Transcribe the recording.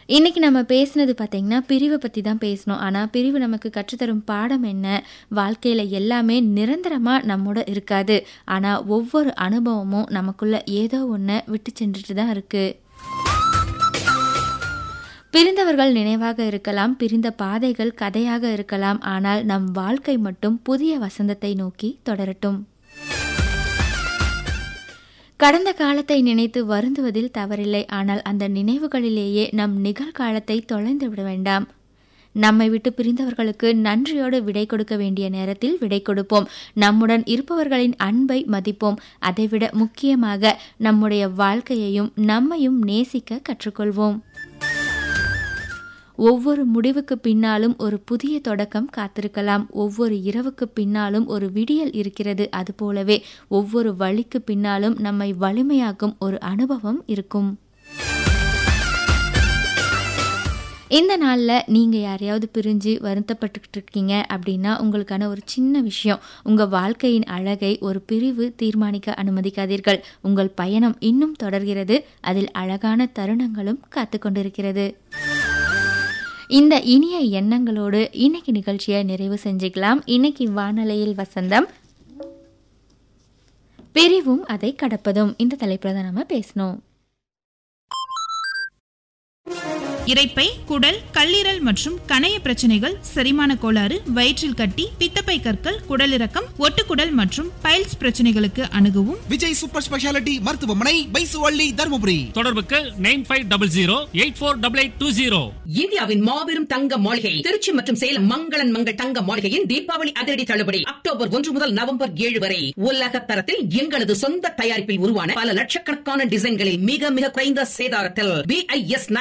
இன்னைக்கு நம்ம பேசினது பார்த்தீங்கன்னா பிரிவை பற்றி தான் பேசணும் ஆனால் பிரிவு நமக்கு கற்றுத்தரும் பாடம் என்ன வாழ்க்கையில் எல்லாமே நிரந்தரமாக நம்மோட இருக்காது ஆனால் ஒவ்வொரு அனுபவமும் நமக்குள்ள ஏதோ ஒன்று விட்டு சென்றுட்டு தான் இருக்குது பிரிந்தவர்கள் நினைவாக இருக்கலாம் பிரிந்த பாதைகள் கதையாக இருக்கலாம் ஆனால் நம் வாழ்க்கை மட்டும் புதிய வசந்தத்தை நோக்கி தொடரட்டும் கடந்த காலத்தை நினைத்து வருந்துவதில் தவறில்லை ஆனால் அந்த நினைவுகளிலேயே நம் நிகழ்காலத்தை தொலைந்து விட வேண்டாம் நம்மை விட்டு பிரிந்தவர்களுக்கு நன்றியோடு விடை கொடுக்க வேண்டிய நேரத்தில் விடை கொடுப்போம் நம்முடன் இருப்பவர்களின் அன்பை மதிப்போம் அதைவிட முக்கியமாக நம்முடைய வாழ்க்கையையும் நம்மையும் நேசிக்க கற்றுக்கொள்வோம் ஒவ்வொரு முடிவுக்கு பின்னாலும் ஒரு புதிய தொடக்கம் காத்திருக்கலாம் ஒவ்வொரு இரவுக்கு பின்னாலும் ஒரு விடியல் இருக்கிறது அதுபோலவே ஒவ்வொரு வழிக்கு பின்னாலும் நம்மை வலிமையாக்கும் ஒரு அனுபவம் இருக்கும் இந்த நாளில் நீங்கள் யாரையாவது பிரிஞ்சு வருத்தப்பட்டுக்கிட்டு இருக்கீங்க அப்படின்னா உங்களுக்கான ஒரு சின்ன விஷயம் உங்கள் வாழ்க்கையின் அழகை ஒரு பிரிவு தீர்மானிக்க அனுமதிக்காதீர்கள் உங்கள் பயணம் இன்னும் தொடர்கிறது அதில் அழகான தருணங்களும் காத்து கொண்டிருக்கிறது இந்த இனிய எண்ணங்களோடு இன்னைக்கு நிகழ்ச்சியை நிறைவு செஞ்சுக்கலாம் இன்னைக்கு வானலையில் வசந்தம் பிரிவும் அதை கடப்பதும் இந்த தலைப்புல தான் நம்ம பேசணும் இரைப்பை குடல் கல்லீரல் மற்றும் கணைய பிரச்சனைகள் செரிமான கோளாறு வயிற்றில் கட்டி பித்தப்பை கற்கள் குடலிறக்கம் ஒட்டுக்குடல் மற்றும் பைல்ஸ் பிரச்சனைகளுக்கு அணுகவும் விஜய் சூப்பர் ஸ்பெஷாலிட்டி மருத்துவமனை பைசுவள்ளி தருமபுரி தொடர்புக்கு nine five double zero eight four double eight two zero இந்தியாவின் மாபெரும் தங்க மாளிகை திருச்சி மற்றும் சேலம் மங்களன் மங்கள் தங்க மாளிகையின் தீபாவளி அதிரடி தள்ளுபடி அக்டோபர் ஒன்று முதல் நவம்பர் ஏழு வரை உலக தரத்தில் எங்களது சொந்த தயாரிப்பில் உருவான பல லட்சக்கணக்கான டிசைன்களில் மிக மிக குறைந்த சேதாரத்தில் பிஐஎஸ்